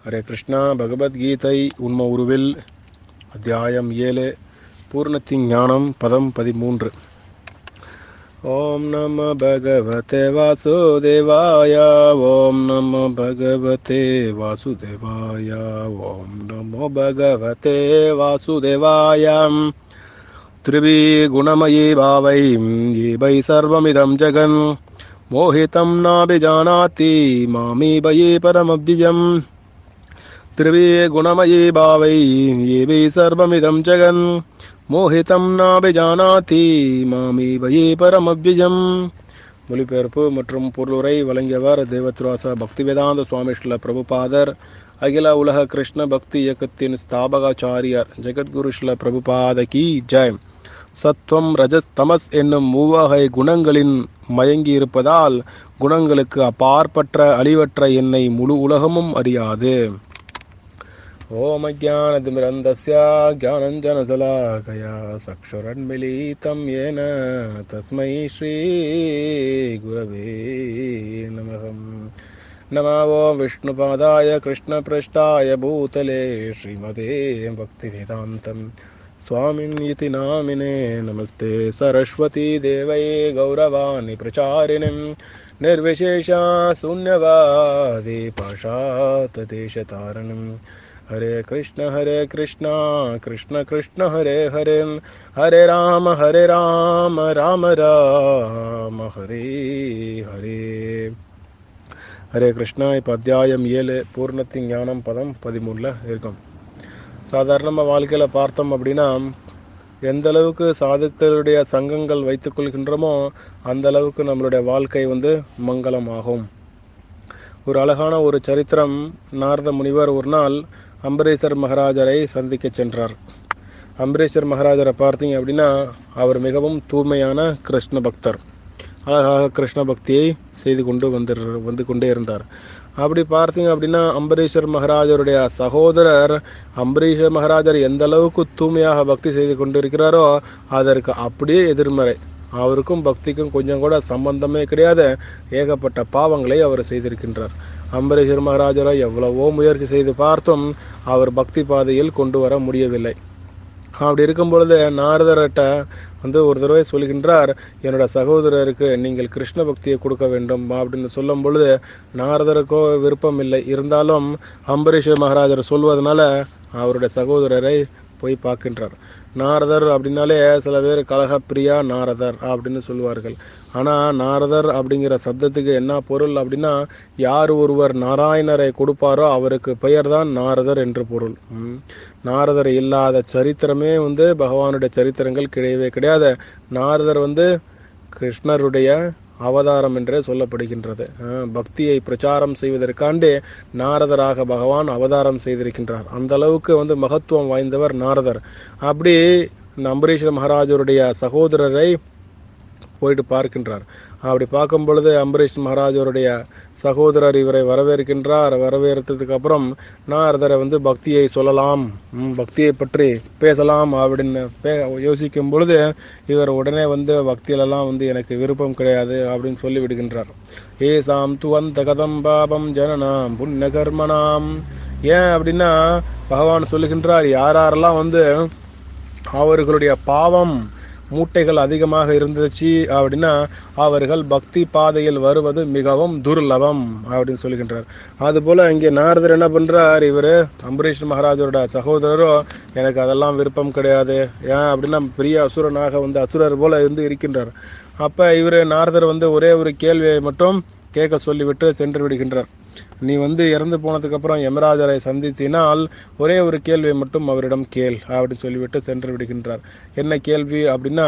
ஹரே கிருஷ்ணா பகவத்கீதை உண்ம உருவில் அத்தியாயம் ஏழு பூர்ணத்தின் ஞானம் பதம் பதிமூன்று ஓம் நம பகவதே வாசுதேவாய ஓம் நம பகவதே வாசுதேவாய ஓம் நமோ பகவதே வாசுதேவாயம் त्रिभिगुणमयी भावै वै सर्वमिदं जगन् मोहितं नाभिजानाति मामी वयि परमव्ययम् त्रिभिगुणमयी भावै ये वै सर्वमिदं जगन् மோஹிதம் நாபிஜானாதி மாமி வயி பரமவ்யயம் மொழிபெயர்ப்பு மற்றும் பொருளுரை வழங்கியவர் தேவத்ராச பக்திவேதாந்த சுவாமி ஸ்ரீல பிரபுபாதர் அகில உலக கிருஷ்ண பக்தி இயக்கத்தின் ஸ்தாபகாச்சாரியர் ஜெகத்குரு ஸ்ரீல பிரபுபாத கி ஜெய் சத்வம் ரஜஸ் தமஸ் என்னும் மூவகை குணங்களின் மயங்கி இருப்பதால் குணங்களுக்கு அப்பாற்பற்ற அழிவற்ற என்னை முழு உலகமும் அறியாது ஓம் அஜானதிமிரந்தஸ்ய ज्ञानञ्जनशलाकया चक्षुरन्मिलितं येन तस्मै श्रीगुरवे नमः नमो ॐ विष्णुपादाय कृष्णपृष्ठाय भूतले श्रीमते भक्तिवेदान्तं स्वामिन् इति नामिने नमस्ते सरस्वती देवै गौरवाणि प्रचारिणीं निर्विशेषा शून्यवादी पाशातदेशतारणम् हरे कृष्ण हरे कृष्ण कृष्ण कृष्ण हरे हरे हरे राम हरे राम राम ராம ஹரே ஹரே ஹரே கிருஷ்ணா இப்போ அத்தியாயம் ஏழு பூர்ணத்தின் ஞானம் பதம் பதிமூணில் இருக்கும் சாதாரணமாக வாழ்க்கையில் பார்த்தோம் அப்படின்னா எந்த அளவுக்கு சாதுக்களுடைய சங்கங்கள் வைத்துக் கொள்கின்றோமோ அந்த அளவுக்கு நம்மளுடைய வாழ்க்கை வந்து மங்களமாகும் ஒரு அழகான ஒரு சரித்திரம் நாரத முனிவர் ஒரு நாள் அம்பரீஷர் மகாராஜரை சந்திக்க சென்றார் அம்பரீஷர் மகாராஜரை பார்த்தீங்க அப்படின்னா அவர் மிகவும் தூய்மையான கிருஷ்ண பக்தர் அழகாக கிருஷ்ண பக்தியை செய்து கொண்டு வந்து வந்து கொண்டே இருந்தார் அப்படி பார்த்தீங்க அப்படின்னா அம்பரீஷர் மகாராஜருடைய சகோதரர் அம்பரீஷர் மகாராஜர் எந்த அளவுக்கு தூய்மையாக பக்தி செய்து கொண்டிருக்கிறாரோ அதற்கு அப்படியே எதிர்மறை அவருக்கும் பக்திக்கும் கொஞ்சம் கூட சம்பந்தமே கிடையாது ஏகப்பட்ட பாவங்களை அவர் செய்திருக்கின்றார் அம்பரீஷர் மகாராஜரை எவ்வளவோ முயற்சி செய்து பார்த்தும் அவர் பக்தி பாதையில் கொண்டு வர முடியவில்லை அப்படி இருக்கும் பொழுது நாரதர்கிட்ட வந்து ஒரு தடவை சொல்கின்றார் என்னோட சகோதரருக்கு நீங்கள் கிருஷ்ண பக்தியை கொடுக்க வேண்டும் அப்படின்னு சொல்லும் பொழுது நாரதருக்கோ விருப்பம் இல்லை இருந்தாலும் அம்பரீஷர் மகாராஜர் சொல்வதனால அவருடைய சகோதரரை போய் பார்க்கின்றார் நாரதர் அப்படின்னாலே சில பேர் கலகப்பிரியா நாரதர் அப்படின்னு சொல்லுவார்கள் ஆனால் நாரதர் அப்படிங்கிற சப்தத்துக்கு என்ன பொருள் அப்படின்னா யார் ஒருவர் நாராயணரை கொடுப்பாரோ அவருக்கு பெயர் தான் நாரதர் என்று பொருள் நாரதர் இல்லாத சரித்திரமே வந்து பகவானுடைய சரித்திரங்கள் கிடையவே கிடையாது நாரதர் வந்து கிருஷ்ணருடைய அவதாரம் என்றே சொல்லப்படுகின்றது பக்தியை பிரச்சாரம் செய்வதற்காண்டே நாரதராக பகவான் அவதாரம் செய்திருக்கின்றார் அந்த அளவுக்கு வந்து மகத்துவம் வாய்ந்தவர் நாரதர் அப்படி அம்பரீஷர் மகாராஜருடைய சகோதரரை போயிட்டு பார்க்கின்றார் அப்படி பார்க்கும் பொழுது அம்பரீஷ் மகாராஜருடைய சகோதரர் இவரை வரவேற்கின்றார் வரவேற்றதுக்கு அப்புறம் நாரதரை வந்து பக்தியை சொல்லலாம் பக்தியை பற்றி பேசலாம் அப்படின்னு பே யோசிக்கும் பொழுது இவர் உடனே வந்து பக்தியிலெல்லாம் வந்து எனக்கு விருப்பம் கிடையாது அப்படின்னு சொல்லி விடுகின்றார் ஏசாம் துவந்த கதம் பாபம் ஜனனாம் புண்ணிய கர்மனாம் ஏன் அப்படின்னா பகவான் சொல்லுகின்றார் யாரெல்லாம் வந்து அவர்களுடைய பாவம் மூட்டைகள் அதிகமாக இருந்துச்சு அப்படின்னா அவர்கள் பக்தி பாதையில் வருவது மிகவும் துர்லபம் அப்படின்னு சொல்லுகின்றார் அதுபோல இங்கே நாரதர் என்ன பண்றார் இவர் அம்பரீஷ் மகாராஜரோட சகோதரரோ எனக்கு அதெல்லாம் விருப்பம் கிடையாது ஏன் அப்படின்னா பெரிய அசுரனாக வந்து அசுரர் போல இருந்து இருக்கின்றார் அப்ப இவர் நாரதர் வந்து ஒரே ஒரு கேள்வியை மட்டும் கேட்க சொல்லிவிட்டு சென்று விடுகின்றார் நீ வந்து இறந்து போனதுக்கு அப்புறம் யமராஜரை சந்தித்தினால் ஒரே ஒரு கேள்வியை மட்டும் அவரிடம் கேள் அப்படின்னு சொல்லிவிட்டு சென்று விடுகின்றார் என்ன கேள்வி அப்படின்னா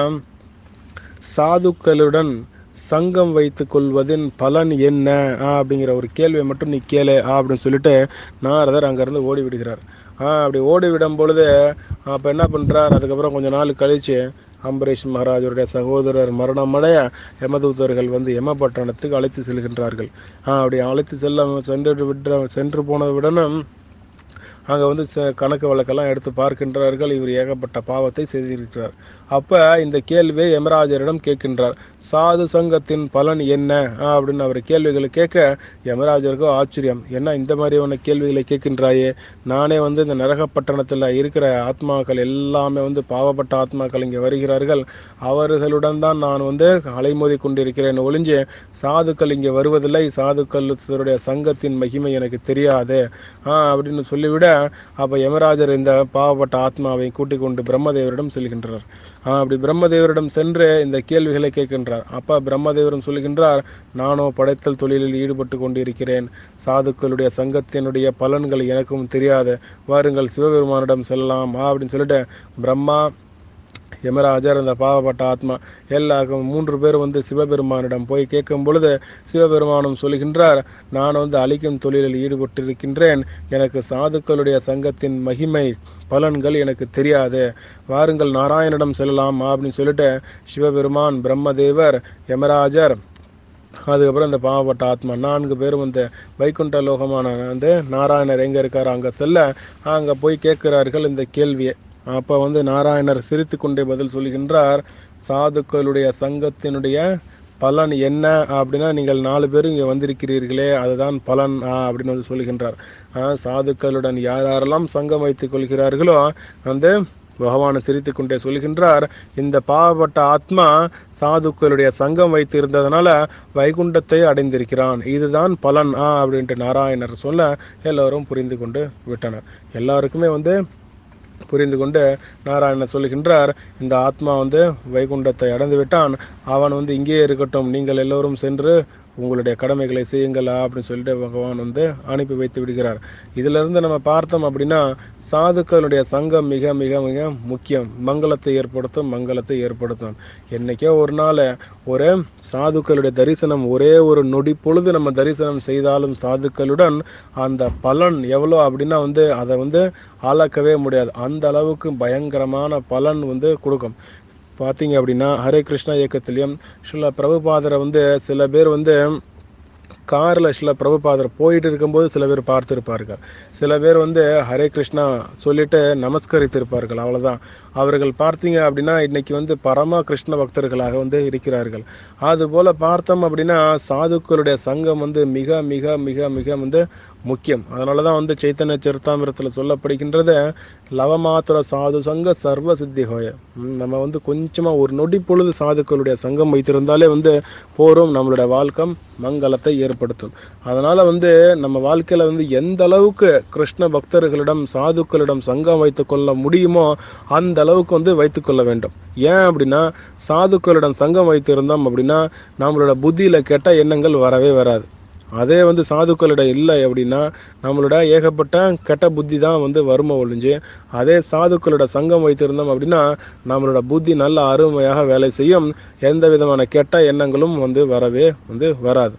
சாதுக்களுடன் சங்கம் வைத்துக் கொள்வதின் பலன் என்ன அப்படிங்கிற ஒரு கேள்வியை மட்டும் நீ கேளு அப்படின்னு சொல்லிட்டு நாரதர் அங்கிருந்து ஓடி விடுகிறார் அப்படி ஓடி விடும் பொழுது அப்போ என்ன பண்ணுறார் அதுக்கப்புறம் கொஞ்ச நாள் கழிச்சு அம்பரீஷ் மகாராஜருடைய சகோதரர் மரணமடைய யமதூதர்கள் வந்து யமபட்டணத்துக்கு அழைத்து செல்கின்றார்கள் அப்படி அழைத்து செல்ல சென்று விட சென்று போனவுடனும் அங்கே வந்து ச- கணக்கு வழக்கெல்லாம் எடுத்து பார்க்கின்றார்கள் இவர் ஏகப்பட்ட பாவத்தை செய்திருக்கிறார் அப்ப இந்த கேள்வியை யமராஜரிடம் கேட்கின்றார் சாது சங்கத்தின் பலன் என்ன ஆ, அப்படின்னு அவர் கேள்விகளை கேட்க யமராஜருக்கோ ஆச்சரியம் என்ன இந்த மாதிரியான கேள்விகளை கேட்கின்றாயே நானே வந்து இந்த நரகப்பட்டணத்தில் இருக்கிற ஆத்மாக்கள் எல்லாமே வந்து பாவப்பட்ட ஆத்மாக்கள் இங்கே வருகிறார்கள் அவர்களுடன் தான் நான் வந்து அலைமோதி கொண்டிருக்கிறேன் ஒளிஞ்சு சாதுக்கள் இங்கே வருவதில்லை சாதுக்களுடைய சங்கத்தின் மகிமை எனக்கு தெரியாது ஆ அப்படின்னு சொல்லிவிட அப்ப யமராஜர் இந்த பாவப்பட்ட ஆத்மாவை கூட்டிக் கொண்டு பிரம்மதேவரிடம் செல்கின்றார் ஆ, அப்படி பிரம்மதேவரிடம் சென்று இந்த கேள்விகளை கேட்கின்றார் அப்ப பிரம்மதேவரும் சொல்கின்றார் நானோ படைத்தல் தொழிலில் ஈடுபட்டு கொண்டிருக்கிறேன் சாதுக்களுடைய சங்கத்தினுடைய பலன்கள் எனக்கும் தெரியாது வாருங்கள் சிவபெருமானிடம் செல்லலாம் ஆ, அப்படின்னு சொல்லிட்டு பிரம்மா யமராஜர் அந்த பாவப்பட்ட ஆத்மா எல்லாருக்கும் மூன்று பேர் வந்து சிவபெருமானிடம் போய் கேட்கும் பொழுது சிவபெருமானும் சொல்கின்றார் நான் வந்து அழிக்கும் தொழிலில் ஈடுபட்டிருக்கின்றேன் எனக்கு சாதுக்களுடைய சங்கத்தின் மகிமை பலன்கள் எனக்கு தெரியாது வாருங்கள் நாராயணிடம் செல்லலாம் அப்படின்னு சொல்லிட்டு சிவபெருமான் பிரம்மதேவர் யமராஜர் அதுக்கப்புறம் இந்த பாவப்பட்ட ஆத்மா நான்கு பேரும் இந்த வைகுண்ட லோகமான வந்து நாராயணர் எங்க இருக்காரு அங்க செல்ல அங்க போய் கேட்கிறார்கள் இந்த கேள்வியை அப்ப வந்து நாராயணர் சிரித்து கொண்டே பதில் சொல்கின்றார் சாதுக்களுடைய சங்கத்தினுடைய பலன் என்ன அப்படின்னா நீங்கள் நாலு பேர் இங்கே வந்திருக்கிறீர்களே அதுதான் பலன் ஆ, அப்படின்னு வந்து சொல்கின்றார் ஆ, சாதுக்களுடன் யார் யாரெல்லாம் சங்கம் வைத்துக் கொள்கிறார்களோ வந்து பகவான் சிரித்துக் கொண்டே சொல்கின்றார் இந்த பாவப்பட்ட ஆத்மா சாதுக்களுடைய சங்கம் வைத்து இருந்ததனால வைகுண்டத்தை அடைந்திருக்கிறான் இதுதான் பலன் ஆ அப்படின்ட்டு நாராயணர் சொல்ல எல்லோரும் புரிந்து கொண்டு விட்டனர் எல்லாருக்குமே வந்து புரிந்து கொண்டு நாராயணர் சொல்லுகின்றார் இந்த ஆத்மா வந்து வைகுண்டத்தை அடைந்து விட்டான் அவன் வந்து இங்கேயே இருக்கட்டும் நீங்கள் எல்லோரும் சென்று உங்களுடைய கடமைகளை செய்யுங்கள் அப்படின்னு சொல்லிட்டு பகவான் வந்து அனுப்பி வைத்து விடுகிறார் இதுல இருந்து நம்ம பார்த்தோம் அப்படின்னா சாதுக்களுடைய சங்கம் மிக மிக மிக முக்கியம் மங்களத்தை ஏற்படுத்தும் மங்களத்தை ஏற்படுத்தும் என்னைக்கோ ஒரு நாள் ஒரு சாதுக்களுடைய தரிசனம் ஒரே ஒரு நொடி பொழுது நம்ம தரிசனம் செய்தாலும் சாதுக்களுடன் அந்த பலன் எவ்வளோ அப்படின்னா வந்து அதை வந்து அளக்கவே முடியாது அந்த அளவுக்கு பயங்கரமான பலன் வந்து கொடுக்கும் பார்த்தீங்க அப்படின்னா ஹரே கிருஷ்ணா இயக்கத்திலையும் சில பிரபுபாதரை வந்து சில பேர் வந்து காரில் சில பிரபுபாதர் போயிட்டு இருக்கும்போது சில பேர் பார்த்திருப்பார்கள் சில பேர் வந்து ஹரே கிருஷ்ணா சொல்லிட்டு நமஸ்கரித்திருப்பார்கள் அவ்வளவுதான் அவர்கள் பார்த்தீங்க அப்படின்னா இன்னைக்கு வந்து பரம கிருஷ்ண பக்தர்களாக வந்து இருக்கிறார்கள் அதுபோல பார்த்தோம் அப்படின்னா சாதுக்களுடைய சங்கம் வந்து மிக மிக மிக மிக வந்து முக்கியம் அதனால தான் வந்து சைத்தன்ய சரித்தாமிரத்தில் சொல்லப்படுகின்றது லவமாத்திர சாது சங்க சர்வ சித்தி ஹோய ம், நம்ம வந்து கொஞ்சமாக ஒரு நொடி பொழுது சாதுக்களுடைய சங்கம் வைத்திருந்தாலே வந்து போரும் நம்மளுடைய வாழ்க்கம் மங்களத்தை ஏற்படுத்தும் அதனால வந்து நம்ம வாழ்க்கையில வந்து எந்த அளவுக்கு கிருஷ்ண பக்தர்களிடம் சாதுக்களிடம் சங்கம் வைத்துக் கொள்ள முடியுமோ அந்த அளவுக்கு வந்து வைத்துக்கொள்ள வேண்டும் ஏன் அப்படின்னா சாதுக்களிடம் சங்கம் வைத்திருந்தோம் அப்படின்னா நம்மளோட புத்தியில கெட்ட எண்ணங்கள் வரவே வராது அதே வந்து சாதுக்களிடம் இல்லை அப்படின்னா நம்மளோட ஏகப்பட்ட கெட்ட புத்தி தான் வந்து வரும ஒழிஞ்சு அதே சாதுக்களோட சங்கம் வைத்திருந்தோம் அப்படின்னா நம்மளோட புத்தி நல்ல அருமையாக வேலை செய்யும் எந்த விதமான கெட்ட எண்ணங்களும் வந்து வரவே வந்து வராது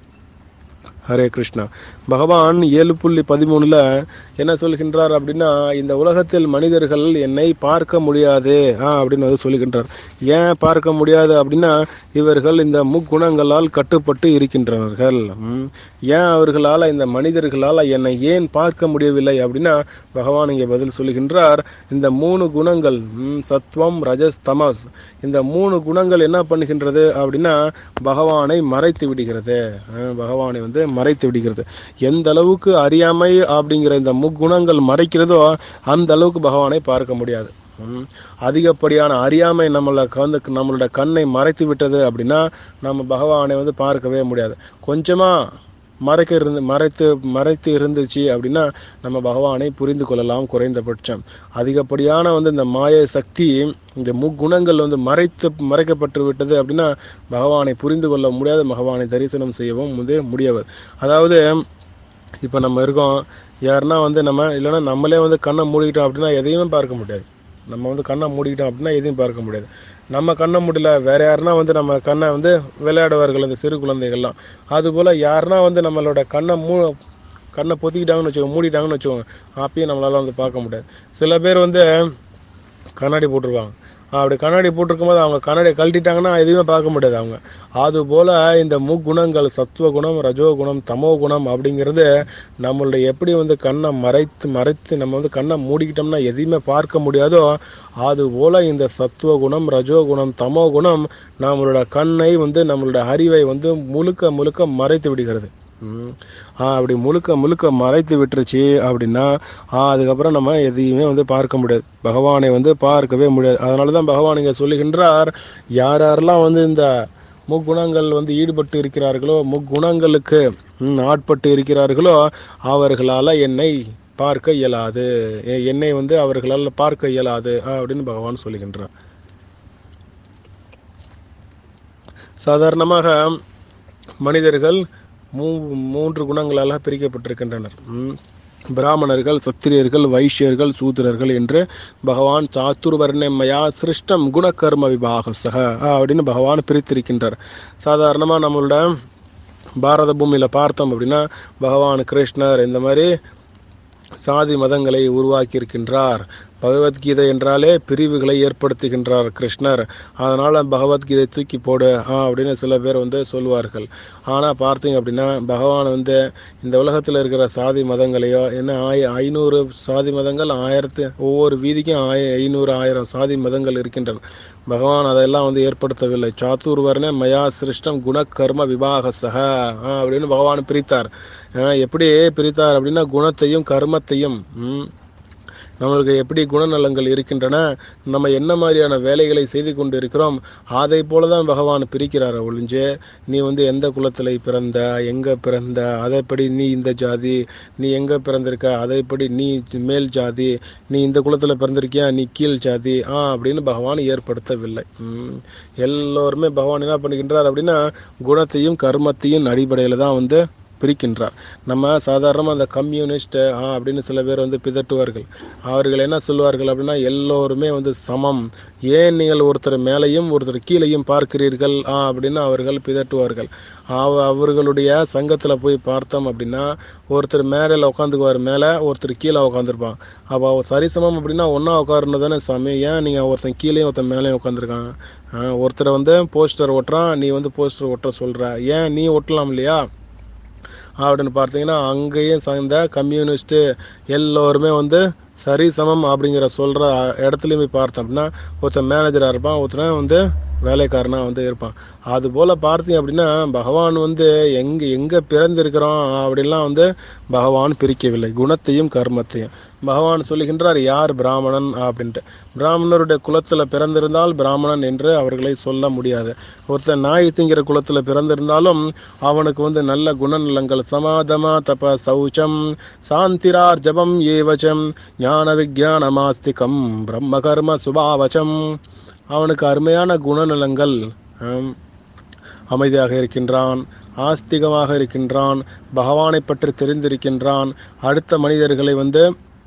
ஹரே கிருஷ்ணா பகவான் ஏழு புள்ளி பதிமூணுல என்ன சொல்கின்றார் அப்படின்னா இந்த உலகத்தில் மனிதர்கள் என்னை பார்க்க முடியாது ஆ அப்படின்னு வந்து சொல்லுகின்றார் ஏன் பார்க்க முடியாது அப்படின்னா இவர்கள் இந்த முக்குணங்களால் கட்டுப்பட்டு இருக்கின்றனர்கள் ம். ஏன் அவர்களால் இந்த மனிதர்களால் என்னை ஏன் பார்க்க முடியவில்லை அப்படின்னா பகவான் இங்கே பதில் சொல்லுகின்றார் இந்த மூணு குணங்கள் ம், சத்வம் ரஜஸ் தமஸ் இந்த மூணு குணங்கள் என்ன பண்ணுகின்றது அப்படின்னா பகவானை மறைத்து விடுகிறது அஹ், பகவானை வந்து மறைத்து விடுகிறது எந்த அளவுக்கு அறியாமை அப்படிங்கிற இந்த முக்குணங்கள் மறைக்கிறதோ அந்த அளவுக்கு பகவானை பார்க்க முடியாது ம். அதிகப்படியான அறியாமை நம்மளை வந்து நம்மளோட கண்ணை மறைத்து விட்டது அப்படின்னா நம்ம பகவானை வந்து பார்க்கவே முடியாது கொஞ்சமா மறைக்க இருந்து மறைத்து மறைத்து இருந்துச்சு அப்படின்னா நம்ம பகவானை புரிந்து கொள்ளலாம் குறைந்தபட்சம் அதிகப்படியான வந்து இந்த மாய சக்தி இந்த முக்குணங்கள் வந்து மறைத்து மறைக்கப்பட்டு விட்டது அப்படின்னா பகவானை புரிந்து கொள்ள முடியாது பகவானை தரிசனம் செய்யவும் வந்து முடியாது அதாவது இப்போ நம்ம இருக்கோம் யாருன்னா வந்து நம்ம இல்லைன்னா நம்மளே வந்து கண்ணை மூடிக்கிட்டோம் அப்படின்னா எதையுமே பார்க்க முடியாது நம்ம வந்து கண்ணை மூடிக்கிட்டோம் அப்படின்னா எதையும் பார்க்க முடியாது நம்ம கண்ணை முடியல வேற யாருன்னா வந்து நம்ம கண்ணை வந்து விளையாடுவார்கள் இந்த சிறு குழந்தைகள்லாம் அதுபோல் யாருன்னா வந்து நம்மளோட கண்ணை மூ கண்ணை பொத்திக்கிட்டாங்கன்னு வச்சுக்கோங்க மூடிட்டாங்கன்னு வச்சுக்கோங்க அப்பயும் நம்மளால வந்து பார்க்க முடியாது சில பேர் வந்து கண்ணாடி போட்டுருவாங்க அப்படி கண்ணாடி போட்டிருக்கும் போது அவங்க கண்ணாடியை கழட்டிட்டாங்கன்னா எதுவுமே பார்க்க முடியாது அவங்க அதுபோல இந்த முக்குணங்கள் சத்துவ குணம் ரஜோ குணம் தமோ குணம் அப்படிங்கிறது நம்மளுடைய எப்படி வந்து கண்ணை மறைத்து மறைத்து நம்ம வந்து கண்ணை மூடிக்கிட்டோம்னா எதையுமே பார்க்க முடியாதோ அதுபோல இந்த சத்துவ குணம் ரஜோ குணம் தமோ குணம் நம்மளோட கண்ணை வந்து நம்மளோட அறிவை வந்து முழுக்க முழுக்க மறைத்து விடுகிறது ம். ஆ, அப்படி முழுக்க முழுக்க மறைத்து விட்டுருச்சு அப்படின்னா ஆ, அதுக்கப்புறம் நம்ம எதையுமே வந்து பார்க்க முடியாது பகவானை வந்து பார்க்கவே முடியாது அதனால தான் பகவான் இங்கே சொல்லுகின்றார் யார் யாரெல்லாம் வந்து இந்த முக்குணங்கள் வந்து ஈடுபட்டு இருக்கிறார்களோ முக்குணங்களுக்கு ம், ஆட்பட்டு இருக்கிறார்களோ அவர்களால் என்னை பார்க்க இயலாது எ- என்னை வந்து அவர்களால் பார்க்க இயலாது அப்படின்னு பகவான் சொல்லுகின்றார் சாதாரணமாக மனிதர்கள் மூ மூன்று குணங்களால் பிரிக்கப்பட்டிருக்கின்றனர் ம். பிராமணர்கள் சத்திரியர்கள் வைஷ்யர்கள் சூத்திரர்கள் என்று பகவான் சாத்துர்வர்ணமயா சிருஷ்டம் குணகர்ம விபாகசக அப்படின்னு பகவான் பிரித்திருக்கின்றார் சாதாரணமாக நம்மளோட பாரத பூமியில் பார்த்தோம் அப்படின்னா பகவான் கிருஷ்ணர் இந்த மாதிரி சாதி மதங்களை உருவாக்கி இருக்கின்றார் பகவத்கீதை என்றாலே பிரிவுகளை ஏற்படுத்துகின்றார் கிருஷ்ணர் அதனால பகவத்கீதை தூக்கி போடு ஆ அப்படின்னு சில பேர் வந்து சொல்லுவார்கள் ஆனால் பார்த்தீங்க அப்படின்னா பகவான் வந்து இந்த உலகத்தில் இருக்கிற சாதி மதங்களையோ என்ன ஆய ஐநூறு சாதி மதங்கள் ஆயிரத்து ஒவ்வொரு வீதிக்கும் ஆய ஐநூறு ஆயிரம் சாதி மதங்கள் இருக்கின்றன பகவான் அதெல்லாம் வந்து ஏற்படுத்தவில்லை சாத்துர்வர்ண மயா சிருஷ்டம் குணகர்ம விபாகசக ஆ, அப்படின்னு பகவான் பிரித்தார் ஆ, எப்படி பிரித்தார் அப்படின்னா குணத்தையும் கர்மத்தையும் ம், நம்மளுக்கு எப்படி குணநலங்கள் இருக்கின்றன நம்ம என்ன மாதிரியான வேலைகளை செய்து கொண்டு இருக்கிறோம் அதை போல தான் பகவான் பிரிக்கிறார் ஒழிஞ்சு நீ வந்து எந்த குலத்தில் பிறந்த எங்கே பிறந்த அதைப்படி நீ இந்த ஜாதி நீ எங்கே பிறந்திருக்க அதைப்படி நீ மேல் ஜாதி நீ இந்த குலத்தில் பிறந்திருக்கியா நீ கீழ் ஜாதி ஆ அப்படின்னு பகவான் ஏற்படுத்தவில்லை ம். எல்லோருமே பகவான் என்ன பண்ணுகின்றார் அப்படின்னா குணத்தையும் கர்மத்தையும் அடிப்படையில் தான் வந்து பிரிக்கின்றார் நம்ம சாதாரணமாக அந்த கம்யூனிஸ்ட் ஆ அப்படின்னு சில பேர் வந்து பிதட்டுவார்கள் அவர்கள் என்ன சொல்வார்கள் அப்படின்னா எல்லோருமே வந்து சமம் ஏன் நீங்கள் ஒருத்தர் மேலேயும் ஒருத்தர் கீழேயும் பார்க்கிறீர்கள் ஆ அப்படின்னு அவர்கள் பிதட்டுவார்கள் அவ அவர்களுடைய சங்கத்தில் போய் பார்த்தோம் அப்படின்னா ஒருத்தர் மேடையில் உட்காந்துக்குவார் மேலே ஒருத்தர் கீழே உட்காந்துருப்பான் அப்போ அவர் சரிசமம் அப்படின்னா ஒன்றா உட்காரணும் தானே சாமி ஏன் நீங்கள் ஒருத்தன் கீழேயும் ஒருத்தன் மேலேயும் உட்காந்துருக்கான் ஒருத்தரை வந்து போஸ்டர் ஒட்டுறான் நீ வந்து போஸ்டர் ஒட்ட சொல்கிற ஏன் நீ ஒட்டலாம் இல்லையா அப்படின்னு பார்த்தீங்கன்னா அங்கேயும் சேர்ந்த கம்யூனிஸ்ட்டு எல்லோருமே வந்து சரி சமம் அப்படிங்கிற சொல்கிற இடத்துலையும் போய் பார்த்தோம் அப்படின்னா ஒருத்தன் மேனேஜராக இருப்பான் ஒருத்தன் வந்து வேலைக்காரனாக வந்து இருப்பான் அதுபோல் பார்த்தீங்க அப்படின்னா பகவான் வந்து எங்கே எங்கே பிறந்திருக்கிறோம் அப்படின்லாம் வந்து பகவான் பிரிக்கவில்லை குணத்தையும் கர்மத்தையும் பகவான் சொல்லுகின்றார் யார் பிராமணன் அப்படின்ட்டு பிராமணருடைய குலத்தில் பிறந்திருந்தால் பிராமணன் என்று அவர்களை சொல்ல முடியாது ஒருத்தன் நாய் திங்கிற குலத்தில் பிறந்திருந்தாலும் அவனுக்கு வந்து நல்ல குணநலங்கள் சமாதமா தப சௌச்சம் சாந்திரார் ஜபம் ஏவச்சம் ஞான விஜயானமாஸ்திகம் பிரம்ம கர்ம சுபாவச்சம் அவனுக்கு அருமையான குணநலங்கள் ஆம், அமைதியாக இருக்கின்றான் ஆஸ்திகமாக இருக்கின்றான் பகவானை பற்றி தெரிந்திருக்கின்றான் அடுத்த மனிதர்களை வந்து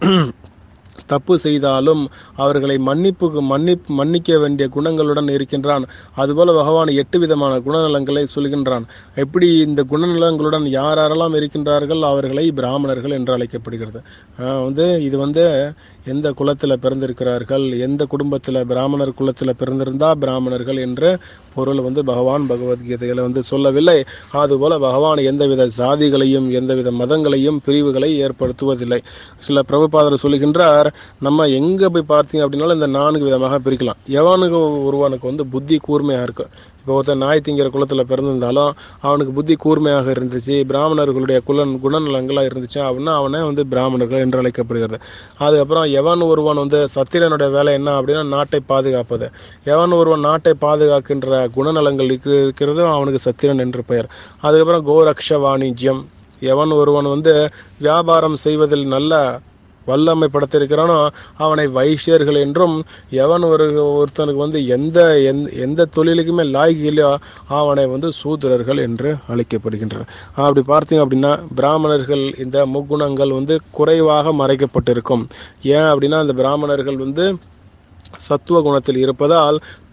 தப்பு செய்தாலும் அவர்களை மன்னிப்புக்கு மன்னிப் மன்னிக்க வேண்டிய குணங்களுடன் இருக்கின்றான் அதுபோல பகவான் எட்டு விதமான குணநலங்களை சொல்கின்றான் எப்படி இந்த குணநலங்களுடன் யார் யாரெல்லாம் இருக்கின்றார்கள் அவர்களை பிராமணர்கள் என்று அழைக்கப்படுகிறது ஆஹ் வந்து இது வந்து எந்த குலத்தில் பிறந்திருக்கிறார்கள் எந்த குடும்பத்தில் பிராமணர் குலத்தில் பிறந்திருந்தா பிராமணர்கள் என்ற பொருள் வந்து பகவான் பகவத்கீதையில் வந்து சொல்லவில்லை அதுபோல பகவான் எந்தவித சாதிகளையும் எந்தவித மதங்களையும் பிரிவுகளை ஏற்படுத்துவதில்லை சில பிரபுபாதர் சொல்லுகின்றார் நம்ம எங்கே போய் பார்த்தீங்க அப்படின்னாலும் இந்த நான்கு விதமாக பிரிக்கலாம் எவனுக்கு ஒருவனுக்கு வந்து புத்தி கூர்மையாக இருக்கும் இப்போ ஒருத்தன் நாய் திங்கிற குலத்தில் பிறந்திருந்தாலும் அவனுக்கு புத்தி கூர்மையாக இருந்துச்சு பிராமணர்களுடைய குலன் குணநலங்களாக இருந்துச்சு அப்படின்னா அவனே வந்து பிராமணர்கள் என்று அழைக்கப்படுகிறது அதுக்கப்புறம் எவன் ஒருவன் வந்து சத்திரனுடைய வேலை என்ன அப்படின்னா நாட்டை பாதுகாப்பது எவன் ஒருவன் நாட்டை பாதுகாக்கின்ற குணநலங்கள் இருக்கிற- இருக்கிறதோ அவனுக்கு சத்திரன் என்று பெயர் அதுக்கப்புறம் கோரக்ஷ வாணிஜ்யம் எவன் ஒருவன் வந்து வியாபாரம் செய்வதில் நல்ல வல்லமை படுத்திருக்கிறானோ அவனை வைஷ்யர்கள் என்றும் எவன் ஒரு ஒருத்தனுக்கு வந்து எந்த எந்த- எந்த தொழிலுக்குமே லாய்க்கு இல்லையோ அவனை வந்து சூத்திரர்கள் என்று அழைக்கப்படுகின்றனர் அப்படி பார்த்தீங்க அப்படின்னா பிராமணர்கள் இந்த முக்குணங்கள் வந்து குறைவாக மறைக்கப்பட்டிருக்கும் ஏன் அப்படின்னா அந்த பிராமணர்கள் வந்து சத்துவ குணத்தில் இருப்பதால்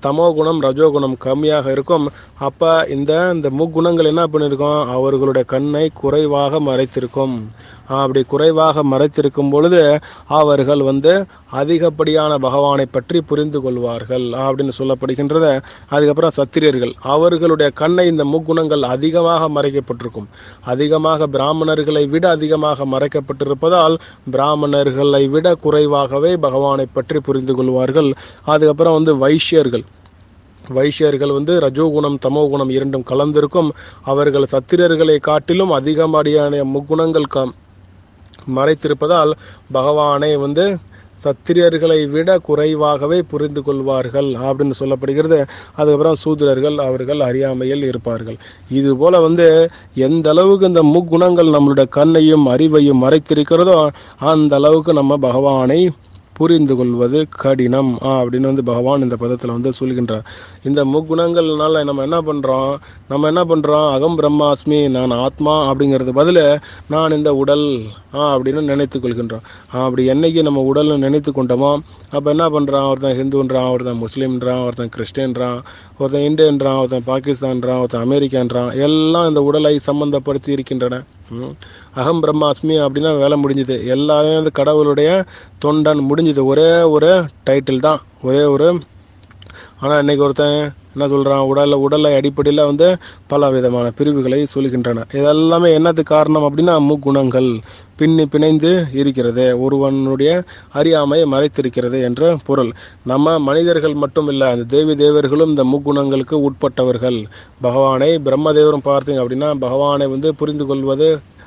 தமோ குணம் ரஜோகுணம் கம்மியாக இருக்கும் அப்ப இந்த இந்த முக்குணங்கள் என்ன பண்ணிருக்கும் அவர்களுடைய கண்ணை குறைவாக மறைத்திருக்கும் அப்படி குறைவாக மறைத்திருக்கும் பொழுது அவர்கள் வந்து அதிகப்படியான பகவானை பற்றி புரிந்து கொள்வார்கள் அப்படின்னு சொல்லப்படுகின்றது அதுக்கப்புறம் சத்திரியர்கள் அவர்களுடைய கண்ணை இந்த முக்குணங்கள் அதிகமாக மறைக்கப்பட்டிருக்கும் அதிகமாக பிராமணர்களை விட அதிகமாக மறைக்கப்பட்டிருப்பதால் பிராமணர்களை விட குறைவாகவே பகவானை பற்றி புரிந்து கொள்வார்கள் அதுக்கப்புறம் வந்து வைஷ்யர்கள் வைஷ்யர்கள் வந்து ரஜோகுணம் தமோகுணம் இரண்டும் கலந்திருக்கும் அவர்கள் சத்திரர்களை காட்டிலும் அதிகப்படியான முக்குணங்கள் க மறைத்திருப்பதால் பகவானை வந்து சத்திரியர்களை விட குறைவாகவே புரிந்து கொள்வார்கள் அப்படின்னு சொல்லப்படுகிறது அதுக்கப்புறம் சூத்திரர்கள் அவர்கள் அறியாமையில் இருப்பார்கள் இது போல வந்து எந்த அளவுக்கு இந்த முக்குணங்கள் நம்மளுடைய கண்ணையும் அறிவையும் மறைத்திருக்கிறதோ அந்த அளவுக்கு நம்ம பகவானை புரிந்து கொள்வது கடினம் ஆ, அப்படின்னு வந்து பகவான் இந்த பதத்தில் வந்து சொல்கின்றார் இந்த முக்குணங்கள்னால நம்ம என்ன பண்ணுறோம் நம்ம என்ன பண்ணுறோம் அகம் பிரம்மாஸ்மி நான் ஆத்மா அப்படிங்கிறது பதில் நான் இந்த உடல் ஆ அப்படின்னு நினைத்து கொள்கின்றோம் ஆ, அப்படி என்னைக்கு நம்ம உடல்னு நினைத்து கொண்டோமோ அப்போ என்ன பண்ணுறான் ஒருத்தன் ஹிந்துன்றான் ஒருத்தன் முஸ்லீம்ன்றான் ஒருத்தன் கிறிஸ்டின்றான் ஒருத்தன் இந்தியன்றான் ஒருத்தன் பாகிஸ்தான்றான் ஒருத்தன் அமெரிக்கான்றான் எல்லாம் இந்த உடலை சம்பந்தப்படுத்தி இருக்கின்றன ம். அகம் பிரம்மாஸ்மி அப்படின்னா வேலை முடிஞ்சுது எல்லாமே வந்து கடவுளுடைய தொண்டன் முடிஞ்சுது ஒரே ஒரு டைட்டில் தான் ஒரே ஒரு ஆனால் இன்னைக்கு ஒருத்தன் என்ன சொல்கிறான் உடல உடலை அடிப்படையில் வந்து பல விதமான பிரிவுகளை சொல்கின்றன இதெல்லாமே என்னத்துக்கு காரணம் அப்படின்னா முக்குணங்கள் பின்னி பிணைந்து இருக்கிறது ஒருவனுடைய அறியாமையை மறைத்திருக்கிறது என்ற பொருள் நம்ம மனிதர்கள் மட்டும் இல்லை அந்த தேவி தேவர்களும் இந்த முக்குணங்களுக்கு உட்பட்டவர்கள் பகவானை பிரம்மதேவரும் பார்த்தீங்க அப்படின்னா பகவானை வந்து புரிந்து கொள்வது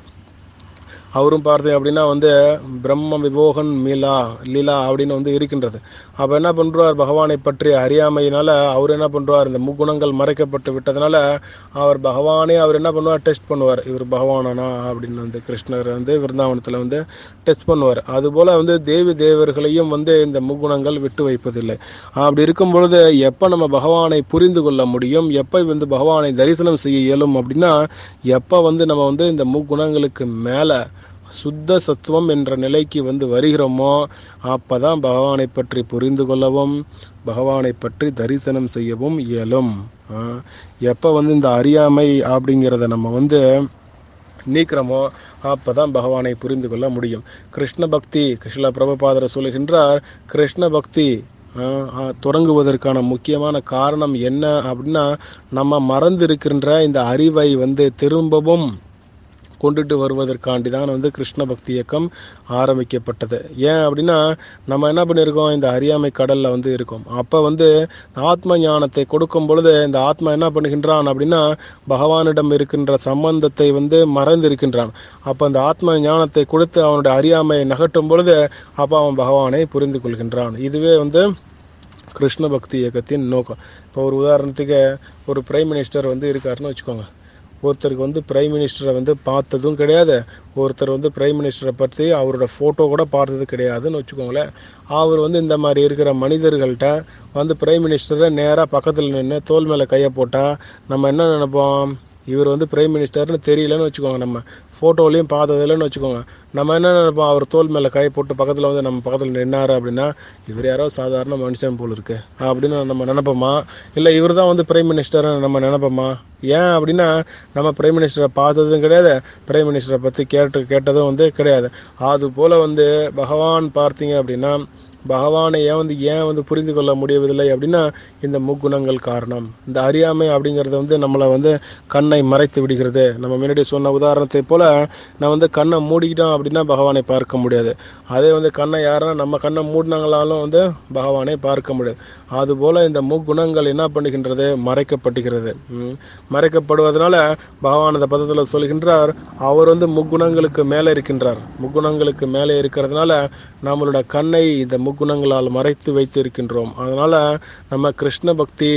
அவரும் பார்த்தீங்க அப்படின்னா வந்து பிரம்ம விபோகன் மீலா லீலா அப்படின்னு வந்து இருக்கின்றது அப்போ என்ன பண்ணுறார் பகவானை பற்றி அறியாமையினால அவர் என்ன பண்ணுறார் இந்த முக்குணங்கள் மறைக்கப்பட்டு விட்டதுனால அவர் பகவானே அவர் என்ன பண்ணுவார் டெஸ்ட் பண்ணுவார் இவர் பகவானானா அப்படின்னு வந்து கிருஷ்ணர் வந்து விருந்தாவனத்தில் வந்து டெஸ்ட் பண்ணுவார் அதுபோல் வந்து தேவி தேவர்களையும் வந்து இந்த முக்குணங்கள் விட்டு வைப்பதில்லை அப்படி இருக்கும் பொழுது எப்போ நம்ம பகவானை புரிந்து கொள்ள முடியும் எப்போ வந்து பகவானை தரிசனம் செய்ய இயலும் அப்படின்னா எப்போ வந்து நம்ம வந்து இந்த முக்குணங்களுக்கு மேலே சுத்த சத்துவம் என்ற நிலைக்கு வந்து வருகிறோமோ அப்பதான் பகவானை பற்றி புரிந்து கொள்ளவும் பகவானை பற்றி தரிசனம் செய்யவும் இயலும் ஆஹ் எப்போ வந்து இந்த அறியாமை அப்படிங்கிறத நம்ம வந்து நீக்கிறோமோ அப்பதான் பகவானை புரிந்து கொள்ள முடியும் கிருஷ்ண பக்தி கிருஷ்ண பிரபுபாதர் சொல்லுகின்றார் கிருஷ்ண பக்தி ஆஹ், ஆஹ், தொடங்குவதற்கான முக்கியமான காரணம் என்ன அப்படின்னா நம்ம மறந்திருக்கின்ற இந்த அறிவை வந்து திரும்பவும் கொண்டுட்டு வருவதற்காண்டி தான் வந்து கிருஷ்ண பக்தி இயக்கம் ஆரம்பிக்கப்பட்டது ஏன் அப்படின்னா நம்ம என்ன பண்ணியிருக்கோம் இந்த அறியாமை கடல்ல வந்து இருக்கோம் அப்போ வந்து ஆத்ம ஞானத்தை கொடுக்கும் பொழுது இந்த ஆத்மா என்ன பண்ணுகின்றான் அப்படின்னா பகவானிடம் இருக்கின்ற சம்பந்தத்தை வந்து மறந்து இருக்கின்றான் அப்போ அந்த ஆத்ம ஞானத்தை கொடுத்து அவனுடைய அறியாமையை நகட்டும் பொழுது அப்போ அவன் பகவானை புரிந்து கொள்கின்றான் இதுவே வந்து கிருஷ்ண பக்தி இயக்கத்தின் நோக்கம் இப்போ ஒரு உதாரணத்துக்கு ஒரு பிரைம் மினிஸ்டர் வந்து இருக்காருன்னு வச்சுக்கோங்க ஒருத்தருக்கு வந்து பிரைம் மினிஸ்டரை வந்து பார்த்ததும் கிடையாது ஒருத்தர் வந்து பிரைம் மினிஸ்டரை பற்றி அவரோட ஃபோட்டோ கூட பார்த்தது கிடையாதுன்னு வச்சுக்கோங்களேன் அவர் வந்து இந்த மாதிரி இருக்கிற மனிதர்கள்ட்ட வந்து பிரைம் மினிஸ்டரை நேராக பக்கத்தில் நின்று தோல் மேலே கையை போட்டால் நம்ம என்ன நினைப்போம் இவர் வந்து பிரைம் மினிஸ்டர்னு தெரியலன்னு வச்சுக்கோங்க நம்ம ஃபோட்டோலையும் பார்த்ததில்லன்னு வச்சுக்கோங்க நம்ம என்ன நினைப்போம் அவர் தோல் மேலே கை போட்டு பக்கத்தில் வந்து நம்ம பக்கத்தில் நின்னாரு அப்படின்னா இவர் யாரோ சாதாரண மனுஷன் போல் இருக்கு அப்படின்னு நம்ம நினைப்போமா இல்லை இவர் தான் வந்து பிரைம் மினிஸ்டர்னு நம்ம நினைப்போமா ஏன் அப்படின்னா நம்ம பிரைம் மினிஸ்டரை பார்த்ததும் கிடையாது பிரைம் மினிஸ்டரை பற்றி கேட்டு கேட்டதும் வந்து கிடையாது அது போல் வந்து பகவான் பார்த்தீங்க அப்படின்னா பகவானை ஏன் வந்து ஏன் வந்து புரிந்து கொள்ள முடியவில்லை அப்படின்னா இந்த முக்குணங்கள் காரணம் இந்த அறியாமை அப்படிங்கிறது வந்து நம்மளை வந்து கண்ணை மறைத்து விடுகிறது நம்ம முன்னாடி சொன்ன உதாரணத்தை போல நான் வந்து கண்ணை மூடிக்கிட்டோம் அப்படின்னா பகவானை பார்க்க முடியாது அதே வந்து கண்ணை யாருன்னா நம்ம கண்ணை மூடினாங்களாலும் வந்து பகவானை பார்க்க முடியாது அதுபோல இந்த முக்குணங்கள் என்ன பண்ணுகின்றது மறைக்கப்பட்டுகிறது ம். மறைக்கப்படுவதனால பகவான் இந்த பதத்தில் சொல்கின்றார் அவர் வந்து முக்குணங்களுக்கு மேலே இருக்கின்றார் முக்குணங்களுக்கு மேலே இருக்கிறதுனால நம்மளோட கண்ணை இந்த முக்குணங்களால் மறைத்து வைத்து இருக்கின்றோம் அதனால நம்ம கிருஷ்ண பக்தி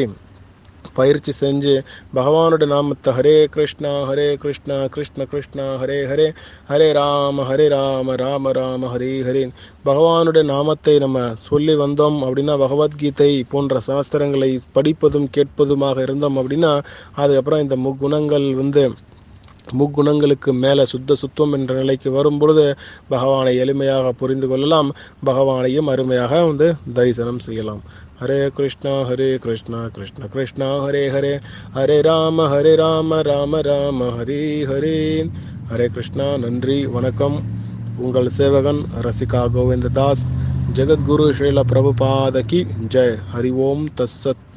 பயிற்சி செஞ்சு பகவானுடைய நாமத்தை ஹரே கிருஷ்ணா ஹரே கிருஷ்ணா கிருஷ்ண கிருஷ்ணா ஹரே ஹரே ஹரே ராம ஹரே ராம ராம ராம ஹரே ஹரே பகவானுடைய நாமத்தை நம்ம சொல்லி வந்தோம் அப்படின்னா பகவத்கீதை போன்ற சாஸ்திரங்களை படிப்பதும் கேட்பதுமாக இருந்தோம் அப்படின்னா அதுக்கப்புறம் இந்த முக்குணங்கள் வந்து முக்குணங்களுக்கு மேலே சுத்த சுத்தம் என்ற நிலைக்கு வரும் பொழுது பகவானை எளிமையாக புரிந்து கொள்ளலாம் பகவானையும் அருமையாக வந்து தரிசனம் செய்யலாம் ஹரே கிருஷ்ணா ஹரே கிருஷ்ணா கிருஷ்ண கிருஷ்ணா ஹரே ஹரே ஹரே ராம ஹரே ராம ராம ராம ஹரே ஹரே ஹரே கிருஷ்ணா நன்றி வணக்கம் உங்கள் சேவகன் ரசிகா கோவிந்ததாஸ் ஜெகத்குரு ஸ்ரீல பிரபுபாத கி ஜெய் ஹரி ஓம் தஸ்ஸத்